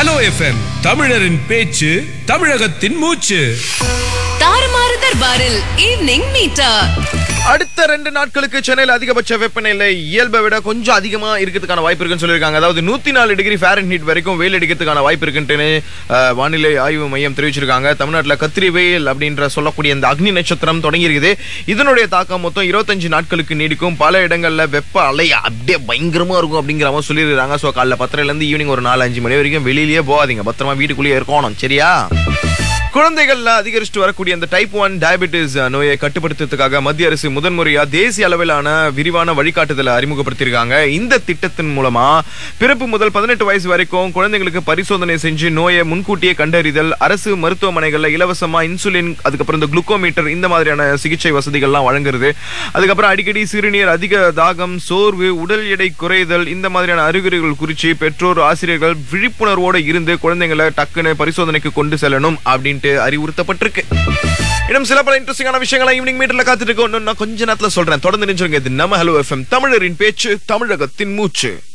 hello FM தமிழரின் பேச்சு தமிழகத்தின் மூச்சு தாறுமாறு தர்பாரில் ஈவினிங் மீட்டா அடுத்த ரெண்டு நாட்களுக்கு சென்னையில் அதிகபட்ச வெப்பநிலை இயல்பை விட கொஞ்சம் அதிகமா இருக்கிறதுக்கான வாய்ப்பு இருக்குன்னு சொல்லியிருக்காங்க அதாவது நூத்தி நாலு டிகிரி ஃபேரன் ஹீட் வரைக்கும் வெயில் அடிக்கிறதுக்கான வாய்ப்பு இருக்குன்ட்டு அஹ், வானிலை ஆய்வு மையம் தெரிவிச்சிருக்காங்க தமிழ்நாட்டில் கத்திரி வெயில் அப்படின்ற சொல்லக்கூடிய இந்த அக்னி நட்சத்திரம் தொடங்கி இருக்குது இதனுடைய தாக்கம் மொத்தம் இருபத்தஞ்சு நாட்களுக்கு நீடிக்கும் பல இடங்கள்ல வெப்ப அலை அப்படியே பயங்கரமா இருக்கும் அப்படிங்கிற மாதிரி சொல்லியிருக்காங்க ஸோ காலைல பத்தரைல இருந்து ஈவினிங் ஒரு நாலு அஞ்சு மணி வரைக்கும் வெளியிலேயே போகாதீங்க பத்திரமா வீட்டுக்குள்ளேயே இருக்கணும் சரியா குழந்தைகள்ல அதிகரிச்சுட்டு வரக்கூடிய அந்த டைப் ஒன் டயபெட்டிஸ் நோயை கட்டுப்படுத்துறதுக்காக மத்திய அரசு முதன்முறையா தேசிய அளவிலான விரிவான வழிகாட்டுதலை அறிமுகப்படுத்தியிருக்காங்க இந்த திட்டத்தின் மூலமா பிறப்பு முதல் பதினெட்டு வயசு வரைக்கும் குழந்தைங்களுக்கு பரிசோதனை செஞ்சு நோயை முன்கூட்டியே கண்டறிதல் அரசு மருத்துவமனைகள்ல இலவசமா இன்சுலின் அதுக்கப்புறம் இந்த குளுக்கோமீட்டர் இந்த மாதிரியான சிகிச்சை வசதிகள்லாம் வழங்குறது அதுக்கப்புறம் அடிக்கடி சிறுநீர் அதிக தாகம் சோர்வு உடல் எடை குறைதல் இந்த மாதிரியான அறிகுறிகள் குறித்து பெற்றோர் ஆசிரியர்கள் விழிப்புணர்வோடு இருந்து குழந்தைங்களை டக்குன்னு பரிசோதனைக்கு கொண்டு செல்லணும் அப்படின்ட்டு அறிவுறுத்தப்பட்டிருக்கு இன்னும் சில பல இன்ட்ரெஸ்டிங்கான விஷயங்களை ஈவினிங் மீட்டர்ல காத்துட்டு இருக்கோம் இன்னும் நான் கொஞ்ச நேரத்துல சொல்றேன் தொடர்ந்து நினைச்சிருங்க இது நம்ம ஹலோ எஃப்எம் தமிழரின் பேச்சு தமிழகத்தின் மூச்சு